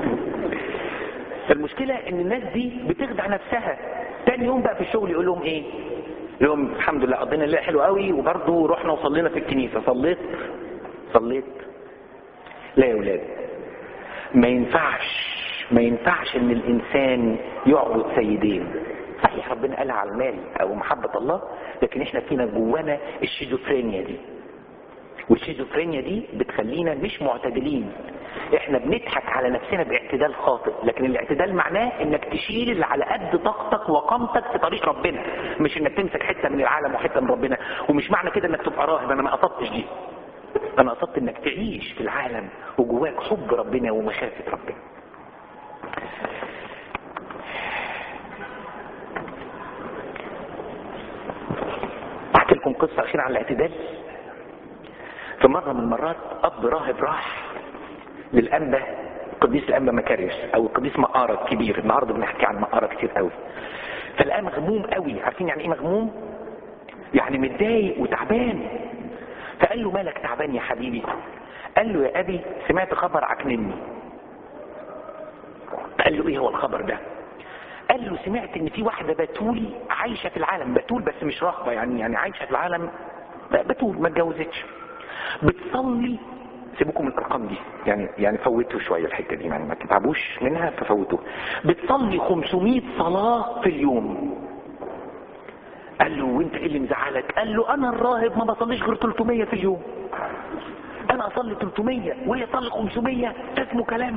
المشكلة ان الناس دي بتخدع نفسها تاني يوم بقى في الشغل يقول لهم ايه يوم الحمد لله قضينا الليله حلو قوي وبرضه رحنا وصلينا في الكنيسه صليت صليت لا يا ولاد ما ينفعش ما ينفعش ان الانسان يعبد سيدين صحيح ربنا قالها على المال او محبه الله لكن احنا فينا جوانا الشيزوفرينيا دي والشيزوفرينيا دي بتخلينا مش معتدلين احنا بنضحك على نفسنا باعتدال خاطئ لكن الاعتدال معناه انك تشيل اللي على قد طاقتك وقامتك في طريق ربنا مش انك تمسك حته من العالم وحته من ربنا ومش معنى كده انك تبقى راهب انا ما قصدتش دي انا قصدت انك تعيش في العالم وجواك حب ربنا ومخافه ربنا احكي لكم قصه اخيره عن الاعتدال في مرة من المرات أب راهب راح للأنبا القديس الأنبا مكاريوس أو القديس مقارة الكبير النهاردة بنحكي عن مقارة كتير قوي فلقاه مغموم قوي عارفين يعني إيه مغموم؟ يعني متضايق وتعبان فقال له مالك تعبان يا حبيبي؟ قال له يا أبي سمعت خبر عكنني قال له إيه هو الخبر ده؟ قال له سمعت ان في واحدة بتول عايشة في العالم بتول بس مش راهبة يعني يعني عايشة في العالم بتول ما اتجوزتش بتصلي سيبكم من الارقام دي يعني يعني فوتوا شويه الحته دي يعني ما تتعبوش منها ففوتوا بتصلي 500 صلاه في اليوم قال له وانت ايه اللي مزعلك قال له انا الراهب ما بصليش غير 300 في اليوم انا اصلي 300 وهي تصلي 500 ده اسمه كلام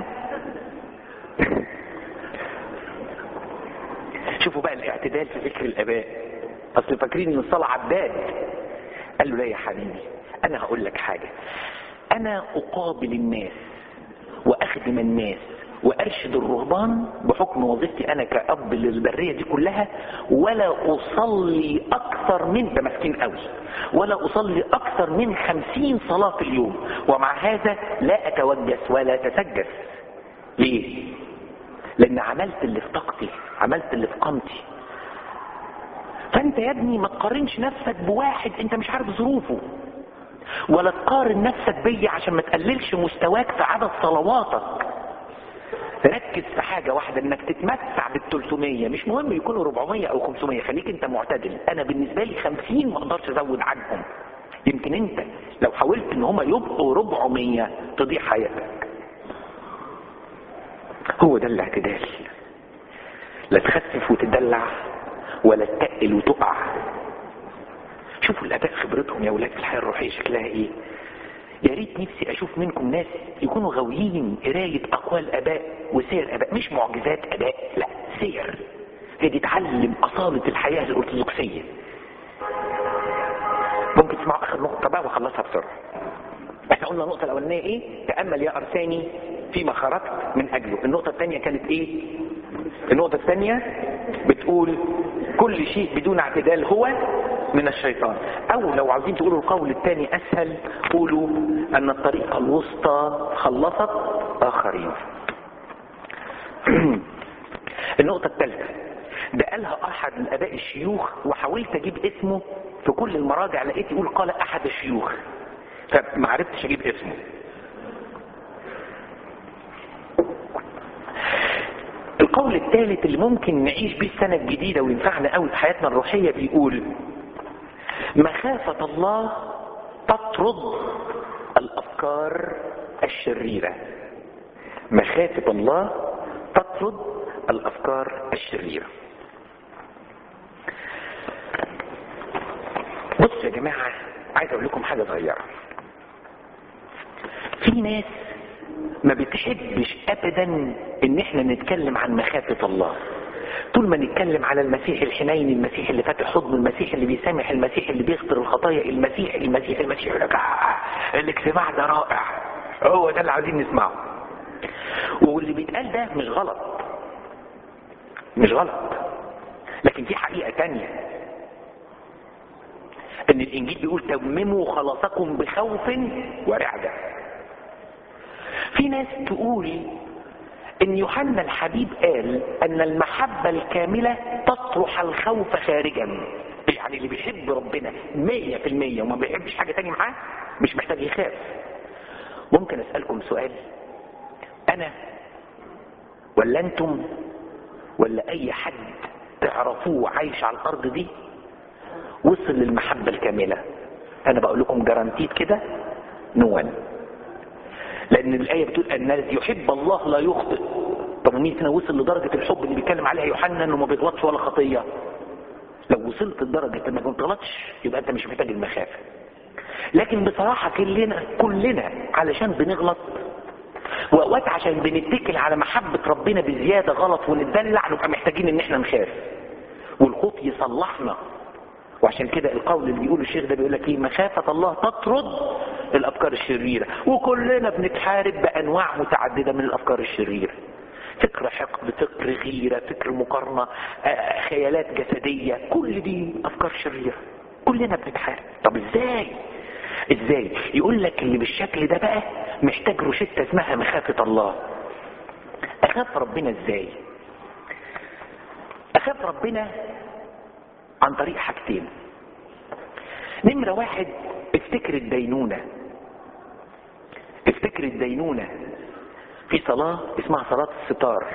شوفوا بقى الاعتدال في فكر الاباء اصل فاكرين ان الصلاه عباد قال له لا يا حبيبي انا هقول لك حاجه انا اقابل الناس واخدم الناس وارشد الرهبان بحكم وظيفتي انا كاب للبريه دي كلها ولا اصلي اكثر من ده مسكين قوي ولا اصلي اكثر من خمسين صلاه في اليوم ومع هذا لا اتوجس ولا اتسجس ليه لان عملت اللي في طاقتي عملت اللي في قامتي فانت يا ابني ما تقارنش نفسك بواحد انت مش عارف ظروفه ولا تقارن نفسك بيا عشان ما تقللش مستواك في عدد صلواتك ركز في حاجة واحدة انك تتمتع بال 300 مش مهم يكونوا 400 او 500 خليك انت معتدل انا بالنسبة لي 50 ما اقدرش ازود عنهم يمكن انت لو حاولت ان هم يبقوا 400 تضيع حياتك هو ده الاعتدال لا تخفف وتدلع ولا تتقل وتقع شوفوا الاباء خبرتهم يا ولاد في الحياه الروحيه شكلها ايه يا ريت نفسي اشوف منكم ناس يكونوا غاويين قرايه اقوال اباء وسير اباء مش معجزات اباء لا سير هي دي تعلم اصاله الحياه الارثوذكسيه ممكن تسمعوا اخر نقطه بقى واخلصها بسرعه احنا قلنا النقطه الاولانيه ايه تامل يا ارساني فيما خرجت من اجله النقطه الثانيه كانت ايه النقطه الثانيه بتقول كل شيء بدون اعتدال هو من الشيطان او لو عاوزين تقولوا القول الثاني اسهل قولوا ان الطريقة الوسطى خلصت اخرين النقطة الثالثة ده قالها احد الاباء الشيوخ وحاولت اجيب اسمه في كل المراجع لقيت يقول قال احد الشيوخ فما عرفتش اجيب اسمه القول الثالث اللي ممكن نعيش بيه السنة الجديدة وينفعنا قوي في حياتنا الروحية بيقول مخافة الله تطرد الأفكار الشريرة مخافة الله تطرد الأفكار الشريرة بصوا يا جماعة عايز أقول لكم حاجة صغيرة في ناس ما بتحبش ابدا ان احنا نتكلم عن مخافة الله طول ما نتكلم على المسيح الحنين المسيح اللي فاتح حضن المسيح اللي بيسامح المسيح اللي بيغفر الخطايا المسيح المسيح المسيح يقول لك آه الاجتماع ده رائع هو ده اللي عايزين نسمعه واللي بيتقال ده مش غلط مش غلط لكن في حقيقة تانية ان الانجيل بيقول تمموا خلاصكم بخوف ورعدة في ناس تقول ان يوحنا الحبيب قال ان المحبة الكاملة تطرح الخوف خارجا يعني اللي بيحب ربنا مية في المية وما بيحبش حاجة تانية معاه مش محتاج يخاف ممكن اسألكم سؤال انا ولا انتم ولا اي حد تعرفوه عايش على الارض دي وصل للمحبة الكاملة انا بقول لكم جرانتيت كده نوان لان الايه بتقول ان الذي يحب الله لا يخطئ طب مين فينا وصل لدرجه الحب اللي بيتكلم عليها يوحنا انه ما بيغلطش ولا خطيه لو وصلت لدرجه انك ما بتغلطش يبقى انت مش محتاج المخافه لكن بصراحه كلنا كلنا علشان بنغلط واوقات عشان بنتكل على محبه ربنا بزياده غلط ونتدلع نبقى محتاجين ان احنا نخاف والخوف يصلحنا وعشان كده القول اللي بيقوله الشيخ ده بيقول لك ايه مخافة الله تطرد الافكار الشريرة وكلنا بنتحارب بانواع متعددة من الافكار الشريرة فكر حقد فكر غيرة فكر مقارنة آه، خيالات جسدية كل دي افكار شريرة كلنا بنتحارب طب ازاي ازاي يقول لك اللي بالشكل ده بقى محتاج روشتة اسمها مخافة الله اخاف ربنا ازاي اخاف ربنا عن طريق حاجتين نمرة واحد افتكر الدينونة افتكر الدينونة في صلاة اسمها صلاة الستار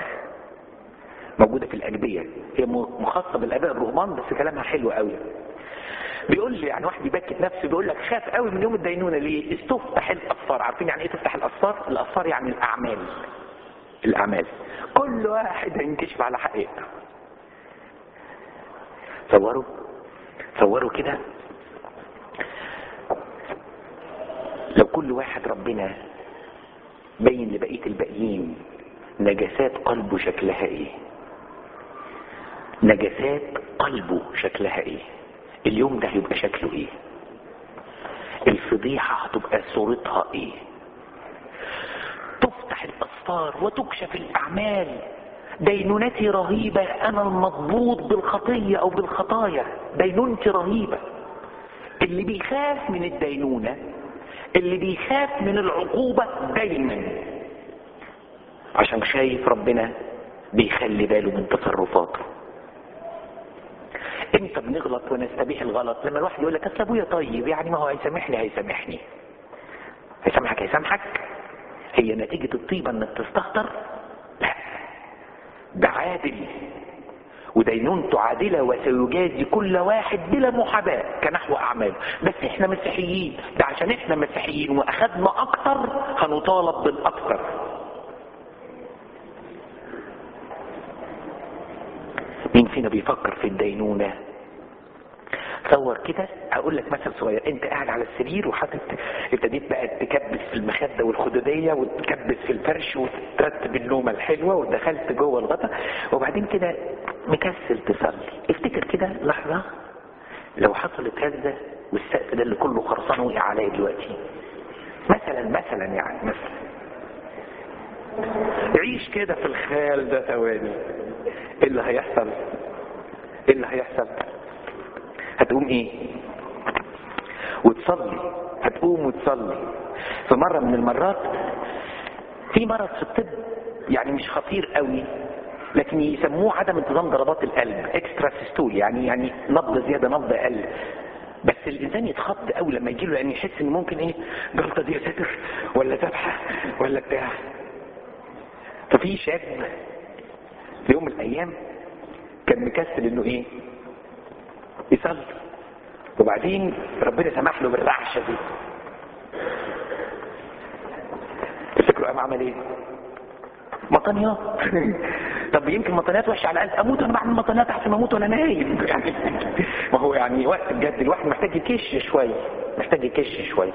موجودة في الأجبية هي مخصصة بالآباء الرهبان بس كلامها حلو قوي بيقول لي يعني واحد يبكت نفسه بيقول لك خاف قوي من يوم الدينونه ليه استفتح الاسفار عارفين يعني ايه تفتح الاسفار الاسفار يعني الاعمال الاعمال كل واحد هينكشف على حقيقته تصوروا تصوروا كده لو كل واحد ربنا بين لبقيه الباقيين نجاسات قلبه شكلها ايه نجاسات قلبه شكلها ايه اليوم ده هيبقى شكله ايه الفضيحة هتبقى صورتها ايه تفتح الاسفار وتكشف الاعمال دينونتي رهيبة انا المضبوط بالخطية او بالخطايا دينونتي رهيبة اللي بيخاف من الدينونة اللي بيخاف من العقوبة دايما عشان خايف ربنا بيخلي باله من تصرفاته امتى بنغلط ونستبيح الغلط لما الواحد يقول لك اصل ابويا طيب يعني ما هو هيسامحني هيسامحني هيسامحك هيسامحك هي نتيجة الطيبة انك تستهتر لا ده عادل ودينونته عادلة وسيجازي كل واحد بلا محاباة كنحو أعماله بس احنا مسيحيين ده عشان احنا مسيحيين وأخدنا أكتر هنطالب بالأكتر مين فينا بيفكر في الدينونة تصور كده هقول لك مثل صغير انت قاعد على السرير وحاطط ابتديت بقى تكبس في المخده والخدوديه وتكبس في الفرش وترتب النومه الحلوه ودخلت جوه الغطا وبعدين كده مكسل تصلي افتكر كده لحظه لو حصلت هزه والسقف ده اللي كله خرسان وقع عليا دلوقتي مثلا مثلا يعني مثلا عيش كده في الخيال ده ثواني ايه اللي هيحصل ايه اللي هيحصل هتقوم ايه وتصلي هتقوم وتصلي في مرة من المرات في مرض في الطب يعني مش خطير قوي لكن يسموه عدم انتظام ضربات القلب اكسترا سيستول يعني يعني نبض زيادة نبض اقل بس الانسان يتخض قوي لما يجيله لان يحس ان ممكن ايه جلطة دي يا ساتر ولا ذبحة ولا بتاع ففي شاب في يوم من الايام كان مكسل انه ايه يصلي وبعدين ربنا سمح له بالرعشه دي تفتكروا قام عمل ايه مطنيات طب يمكن مطنيات وحشه على الاقل اموت وانا بعمل مطنيات احسن ما اموت وانا نايم يعني ما هو يعني وقت بجد الواحد محتاج يكش شويه محتاج يكش شويه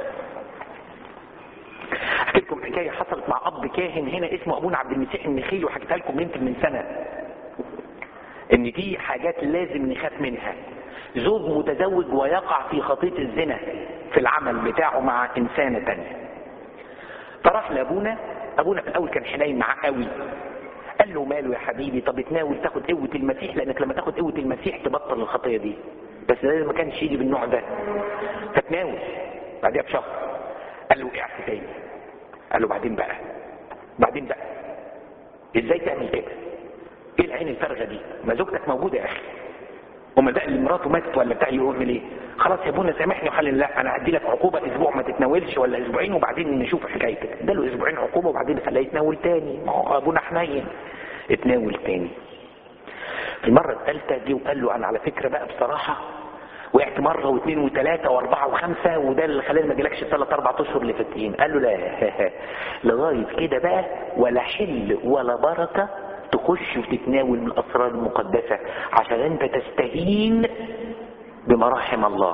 احكي لكم حكايه حصلت مع اب كاهن هنا اسمه ابونا عبد المسيح النخيل وحكيتها لكم يمكن من سنه ان في حاجات لازم نخاف منها زوج متزوج ويقع في خطية الزنا في العمل بتاعه مع انسانة تانية فراح لابونا ابونا في الاول كان حنين معاه قوي قال له ماله يا حبيبي طب اتناول تاخد قوة المسيح لانك لما تاخد قوة المسيح تبطل الخطية دي بس ده ما كانش يجي بالنوع ده فتناول بعدها بشهر قال له وقعت تاني قال له بعدين بقى بعدين بقى ازاي تعمل كده ايه العين الفارغه دي ما زوجتك موجوده يا اخي امال بقى اللي مراته ماتت ولا بتاع يقول ايه خلاص يا ابونا سامحني وحل لا انا هدي لك عقوبه اسبوع ما تتناولش ولا اسبوعين وبعدين نشوف حكايتك ده له اسبوعين عقوبه وبعدين خليه يتناول تاني ما هو ابونا حنين اتناول تاني في المره الثالثه جه وقال له انا على فكره بقى بصراحه وقعت مرة واثنين وثلاثة واربعة وخمسة وده اللي خلاني ما جالكش الثلاث اربع اشهر اللي فاتين قال له لا لغاية كده بقى ولا حل ولا بركة تخش وتتناول من الاسرار المقدسة عشان انت تستهين بمراحم الله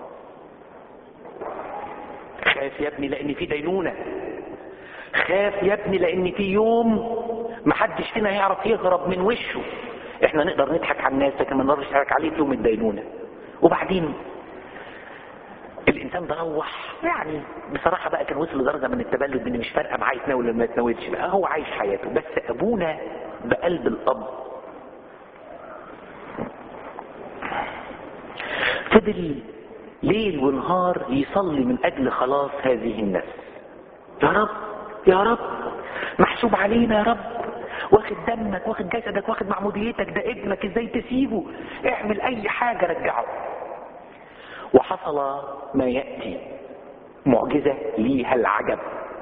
خاف يا ابني لان في دينونة خاف يا ابني لان في يوم محدش فينا يعرف يهرب من وشه احنا نقدر نضحك على الناس لكن ما نقدرش نضحك عليه في يوم الدينونة وبعدين الانسان ده روح يعني بصراحة بقى كان وصل لدرجة من التبلد ان مش فارقة معاه يتناول ولا ما يتناولش بقى هو عايش حياته بس ابونا بقلب الاب فضل ليل ونهار يصلي من اجل خلاص هذه النفس يا رب يا رب محسوب علينا يا رب واخد دمك واخد جسدك واخد معموديتك ده ابنك ازاي تسيبه اعمل اي حاجة رجعه وحصل ما يأتي معجزة ليها العجب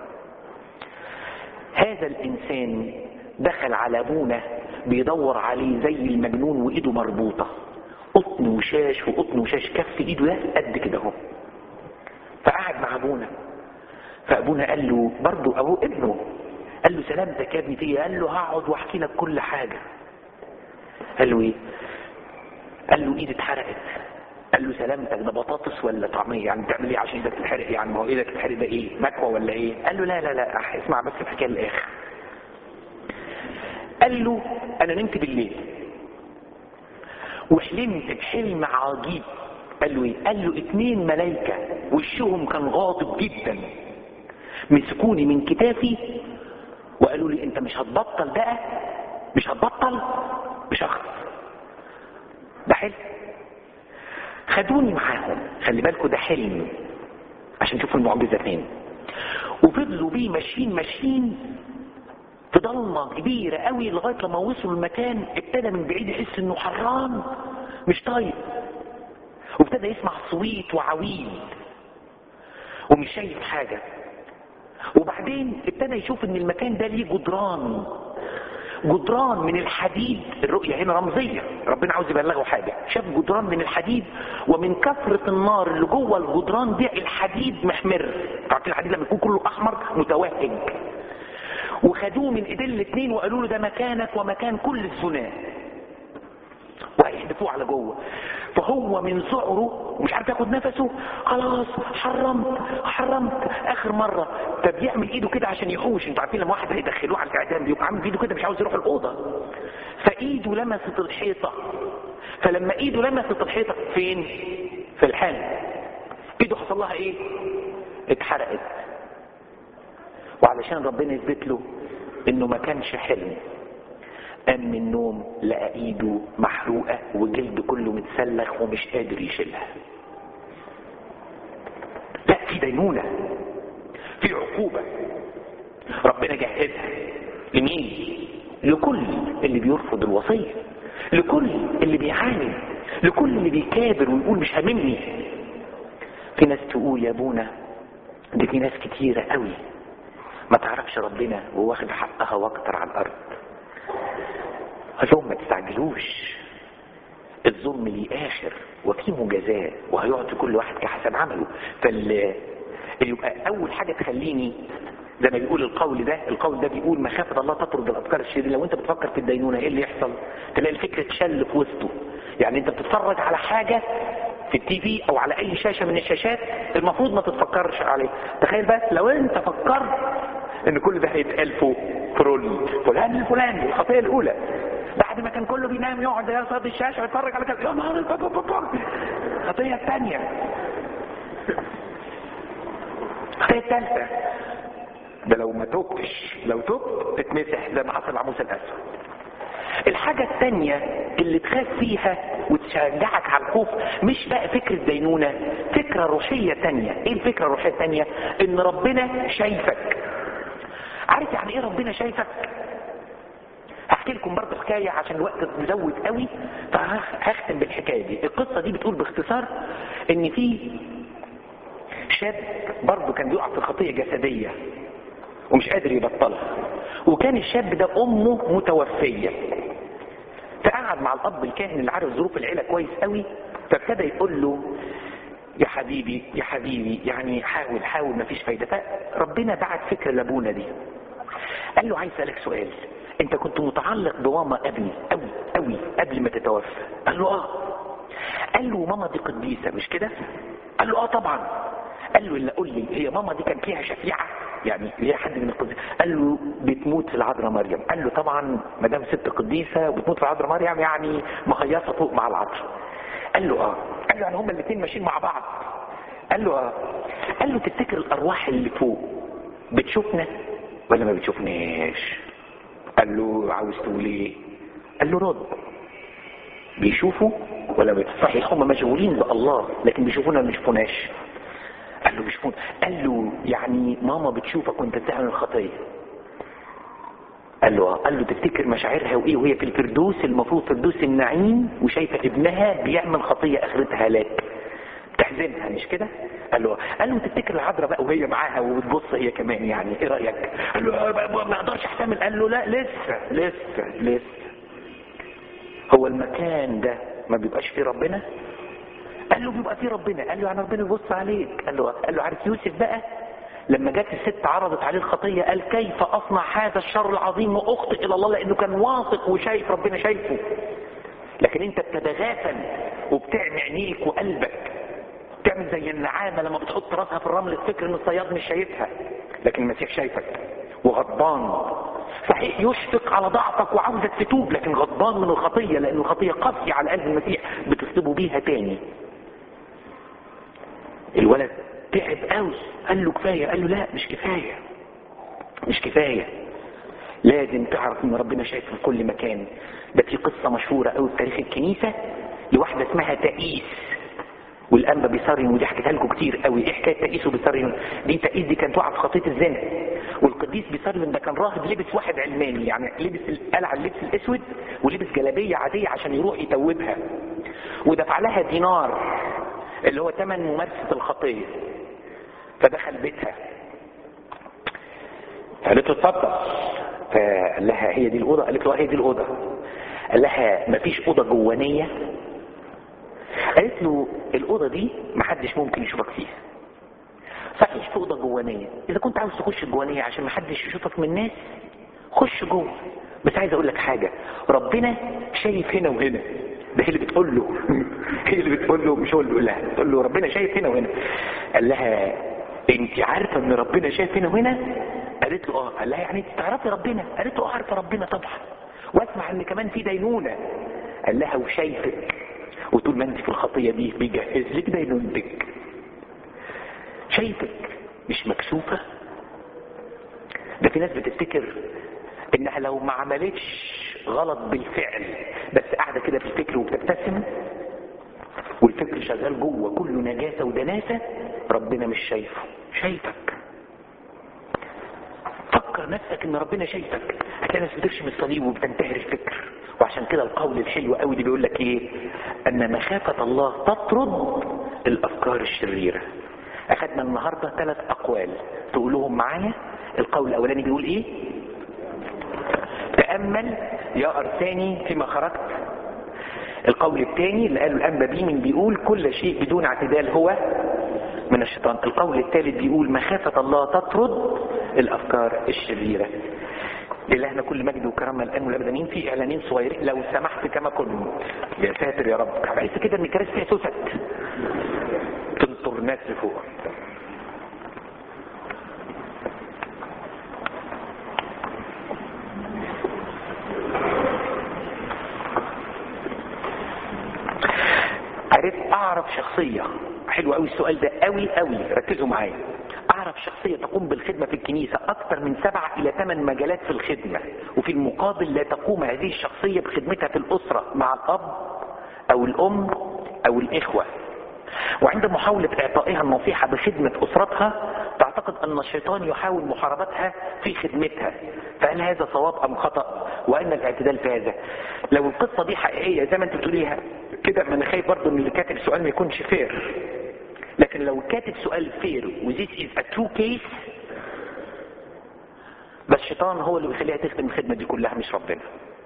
هذا الانسان دخل على ابونا بيدور عليه زي المجنون وايده مربوطة قطن وشاش وقطن وشاش كف ايده ده قد كده اهو فقعد مع ابونا فابونا قال له برضه ابوه ابنه قال له سلامتك يا ابني تيجي قال له هقعد واحكي لك كل حاجه قال له ايه قال له ايدي اتحرقت قال له سلامتك ده بطاطس ولا طعميه يعني بتعمل ايه عشان ايدك تتحرق يعني ما هو ايدك تتحرق ده ايه مكوى ولا ايه قال له لا لا لا اسمع بس الحكايه للاخر قال له انا نمت بالليل وحلمت بحلم عجيب قال له ايه قال له اتنين ملايكة وشهم كان غاضب جدا مسكوني من كتافي وقالوا لي انت مش هتبطل بقى مش هتبطل بشخص ده حلم خدوني معاهم خلي بالكوا ده حلم عشان تشوفوا المعجزة فين وفضلوا بيه ماشيين ماشيين في ضلمة كبيرة قوي لغاية لما وصلوا المكان ابتدى من بعيد يحس انه حران مش طايق وابتدى يسمع صويت وعويل ومش شايف حاجة وبعدين ابتدى يشوف ان المكان ده ليه جدران جدران من الحديد الرؤية هنا رمزية ربنا عاوز يبلغه حاجة شاف جدران من الحديد ومن كثرة النار اللي جوه الجدران دي الحديد محمر عارفين الحديد لما يكون كله احمر متوهج وخدوه من ايدين الاثنين وقالوا له ده مكانك ومكان كل الزناه وهيحدفوه على جوه فهو من ذعره ومش عارف ياخد نفسه خلاص حرمت حرمت اخر مره طب يعمل ايده كده عشان يحوش انتوا عارفين لما واحد هيدخلوه على الاعدام بيبقى عامل بايده كده مش عاوز يروح الاوضه فايده لمست الحيطه فلما ايده لمست الحيطه فين في الحال ايده حصل لها ايه اتحرقت وعلشان ربنا يثبت له انه ما كانش حلم قام من النوم لقى ايده محروقة وجلد كله متسلخ ومش قادر يشيلها لا في دينونة في عقوبة ربنا جهزها لمين لكل اللي بيرفض الوصية لكل اللي بيعاني لكل اللي بيكابر ويقول مش هممني في ناس تقول يا ابونا دي في ناس كتيرة قوي ما تعرفش ربنا وواخد حقها واكتر على الارض قال لهم ما تستعجلوش الظلم ليه اخر وفي مجازاه وهيعطي كل واحد كحسب عمله فال يبقى اول حاجه تخليني زي ما بيقول القول ده القول ده بيقول مخافه الله تطرد الافكار الشريره لو انت بتفكر في الدينونه ايه اللي يحصل تلاقي الفكر اتشل في وسطه يعني انت بتتفرج على حاجه في التي في او على اي شاشه من الشاشات المفروض ما تتفكرش عليه تخيل بس لو انت فكرت ان كل ده هيتقال فوق فرول فلان الفلاني الخطيه الاولى بعد ما كان كله بينام يقعد يصعد الشاشه ويتفرج على كده يا نهار الخطيه الثانيه الخطيه الثالثه ده لو ما توبتش لو توبت تتمسح زي ما حصل مع موسى الاسود الحاجة التانية اللي تخاف فيها وتشجعك على الخوف مش بقى فكرة دينونة فكرة روحية تانية ايه الفكرة الروحية التانية ان ربنا شايفك عارف يعني ايه ربنا شايفك هحكي لكم برضه حكاية عشان الوقت مزود قوي فهختم بالحكاية دي القصة دي بتقول باختصار ان في شاب برضه كان بيقع في خطية جسدية ومش قادر يبطلها وكان الشاب ده امه متوفية فقعد مع الاب الكاهن اللي عارف ظروف العيلة كويس قوي فابتدى يقول له يا حبيبي يا حبيبي يعني حاول حاول مفيش فايدة فربنا بعت فكرة لابونا دي قال له عايز اسالك سؤال انت كنت متعلق بماما ابني قوي قوي قبل ما تتوفى قال له اه قال له ماما دي قديسة مش كده قال له اه طبعا قال له الا قول لي هي ماما دي كان فيها شفيعة يعني ليه حد من القديسة قال له بتموت في العذراء مريم قال له طبعا ما دام ست قديسة وبتموت في العذراء مريم يعني مخيصة فوق مع العذراء قال له اه قال له يعني هما الاثنين ماشيين مع بعض قال له اه قال له تفتكر الارواح اللي فوق بتشوفنا ولا ما بتشوفناش قال له عاوز تقول ايه قال له رد بيشوفوا ولا بيت صحيح هم مشغولين بالله لكن بيشوفونا ما بيشوفوناش قال له بيشوفون قال له يعني ماما بتشوفك وانت بتعمل الخطيه قال له اه قال له تفتكر مشاعرها وايه وهي في الفردوس المفروض فردوس النعيم وشايفه ابنها بيعمل خطيه اخرتها هلاك تحزنها مش كده قال له قال له تفتكر العذراء بقى وهي معاها وبتبص هي كمان يعني ايه رايك قال له ما اقدرش احتمل قال له لا لسه لسه لسه هو المكان ده ما بيبقاش فيه ربنا قال له بيبقى فيه ربنا قال له يعني ربنا يبص عليك قال له قال له عارف يوسف بقى لما جت الست عرضت عليه الخطية قال كيف أصنع هذا الشر العظيم وأخطئ إلى الله لأنه كان واثق وشايف ربنا شايفه لكن أنت بتتغافل وبتعمي عينيك وقلبك تعمل زي النعامة لما بتحط راسها في الرمل تفكر ان الصياد مش شايفها لكن المسيح شايفك وغضبان صحيح يشفق على ضعفك وعاوزك تتوب لكن غضبان من الخطية لان الخطية قاسية على قلب المسيح بتصلبه بيها تاني الولد تعب قوي قال له كفاية قال له لا مش كفاية مش كفاية لازم تعرف ان ربنا شايف في كل مكان ده في قصة مشهورة قوي في تاريخ الكنيسة لواحدة اسمها تأيس والانبا بيصرين ودي حكيتها لكم كتير قوي ايه حكايه تقيس وبيصرين دي تقيس دي كانت واقعه في خطيه الزنا والقديس بيصرين ده كان راهب لبس واحد علماني يعني لبس قلع اللبس الاسود ولبس جلابيه عاديه عشان يروح يتوبها ودفع لها دينار اللي هو ثمن ممارسه الخطيه فدخل بيتها قالت له اتفضل فقال لها هي دي الاوضه قالت له هي دي الاوضه قال لها مفيش اوضه جوانيه قالت له الأوضة دي محدش ممكن يشوفك فيها صحيح في أوضة جوانية إذا كنت عاوز تخش الجوانية عشان محدش يشوفك من الناس خش جوه بس عايز أقول لك حاجة ربنا شايف هنا وهنا ده هي اللي بتقول له هي اللي بتقول له مش هو اللي بيقول لها بتقول له ربنا شايف هنا وهنا قال لها انت عارفه ان ربنا شايف هنا وهنا قالت له اه قال لها يعني انت تعرفي ربنا قالت له اه عارفه ربنا طبعا واسمع ان كمان في دينونه قال لها وشايفك وطول ما انت في الخطيه دي بيجهز لك دينونتك شايفك مش مكسوفه ده في ناس بتفتكر انها لو ما عملتش غلط بالفعل بس قاعده كده في الفكر وبتبتسم والفكر شغال جوه كله نجاسه ودناسه ربنا مش شايفه شايفك فكر نفسك ان ربنا شايفك هتلاقي ناس بترشم الصليب وبتنتهر الفكر وعشان كده القول الحلو قوي اللي بيقول لك ايه ان مخافة الله تطرد الافكار الشريرة اخدنا النهاردة ثلاث اقوال تقولهم معايا القول الاولاني بيقول ايه تأمل يا ارساني فيما خرجت القول الثاني اللي قاله الانبا بيمن بيقول كل شيء بدون اعتدال هو من الشيطان القول الثالث بيقول مخافة الله تطرد الافكار الشريرة لله كل مجد وكرامة الآن والأبدانين في إعلانين صغيرين لو سمحت كما كنت يا ساتر يا رب بحس كده إن الكراسي فيها سوست تنطر ناس لفوق عرفت أعرف شخصية حلو قوي السؤال ده قوي قوي ركزوا معايا اعرف شخصية تقوم بالخدمة في الكنيسة اكثر من سبعة الى ثمان مجالات في الخدمة وفي المقابل لا تقوم هذه الشخصية بخدمتها في الاسرة مع الاب او الام او الاخوة وعند محاولة اعطائها النصيحة بخدمة اسرتها تعتقد ان الشيطان يحاول محاربتها في خدمتها فهل هذا صواب ام خطأ وان الاعتدال في هذا لو القصة دي حقيقية زي ما انت بتقوليها كده ما انا خايف برضه ان اللي كاتب السؤال ما يكونش فير لكن لو كاتب سؤال فير وذيس از ا ترو كيس بس الشيطان هو اللي بيخليها تخدم الخدمه دي كلها مش ربنا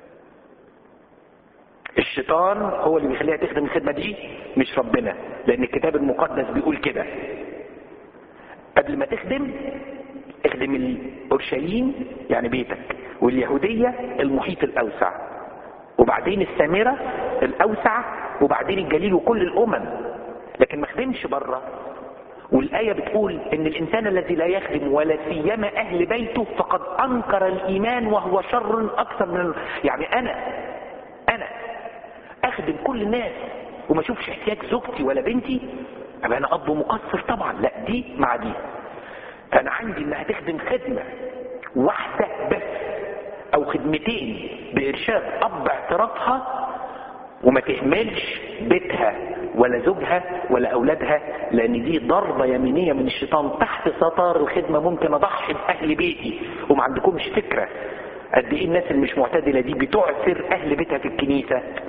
الشيطان هو اللي بيخليها تخدم الخدمه دي مش ربنا لان الكتاب المقدس بيقول كده قبل ما تخدم اخدم الاورشليم يعني بيتك واليهوديه المحيط الاوسع وبعدين السامره الاوسع وبعدين الجليل وكل الامم لكن ما خدمش بره والآية بتقول إن الإنسان الذي لا يخدم ولا سيما أهل بيته فقد أنكر الإيمان وهو شر أكثر من يعني أنا أنا أخدم كل الناس وما أشوفش احتياج زوجتي ولا بنتي أبقى أنا أب مقصر طبعا لا دي مع دي فأنا عندي إنها تخدم خدمة واحدة بس أو خدمتين بإرشاد أب اعترافها وما تهملش بيتها ولا زوجها ولا اولادها لان دي ضربه يمينيه من الشيطان تحت ستار الخدمه ممكن اضحي باهل بيتي وما عندكمش فكره قد ايه الناس اللي مش معتدله دي بتعثر اهل بيتها في الكنيسه